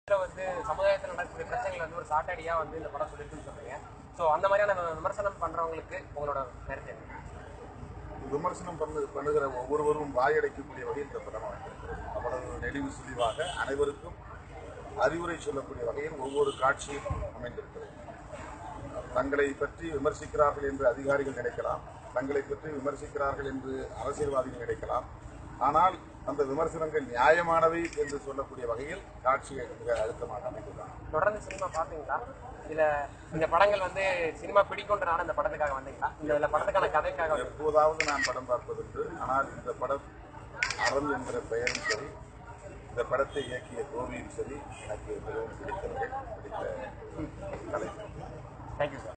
இதுல வந்து சமுதாயத்தில் நடக்கக்கூடிய பிரச்சனைகள் வந்து ஒரு சாட்டடியா வந்து இந்த படம் சொல்லிருக்குன்னு சொல்றீங்க ஸோ அந்த மாதிரியான விமர்சனம் பண்றவங்களுக்கு உங்களோட கருத்து என்ன விமர்சனம் பண்ணு பண்ணுகிற ஒவ்வொருவரும் வாயடைக்கக்கூடிய வகையில் இந்த படம் அமைந்திருக்கிறது அவ்வளவு நெளிவு சுழிவாக அனைவருக்கும் அறிவுரை சொல்லக்கூடிய வகையில் ஒவ்வொரு காட்சியும் அமைந்திருக்கிறது தங்களை பற்றி விமர்சிக்கிறார்கள் என்று அதிகாரிகள் நினைக்கலாம் தங்களை பற்றி விமர்சிக்கிறார்கள் என்று அரசியல்வாதிகள் நினைக்கலாம் ஆனால் அந்த விமர்சனங்கள் நியாயமானவை என்று சொல்லக்கூடிய வகையில் காட்சியை மிக அழுத்தமாக அமைந்துள்ளார் தொடர்ந்து சினிமா பாத்தீங்களா இல்ல இந்த படங்கள் வந்து சினிமா பிடிக்கும்ன்றனால இந்த படத்துக்காக வந்தீங்களா இந்த இந்த படத்துக்கான கதைக்காக வந்தீங்களா? எப்போதாவது நான் படம் பார்ப்பதுண்டு ஆனால் இந்த படம் அறம் என்கிற பெயரும் சரி இந்த படத்தை இயக்கிய கோவியும் சரி எனக்கு மிகவும் பிடித்தவர்கள் பிடித்த கலை தேங்க்யூ சார்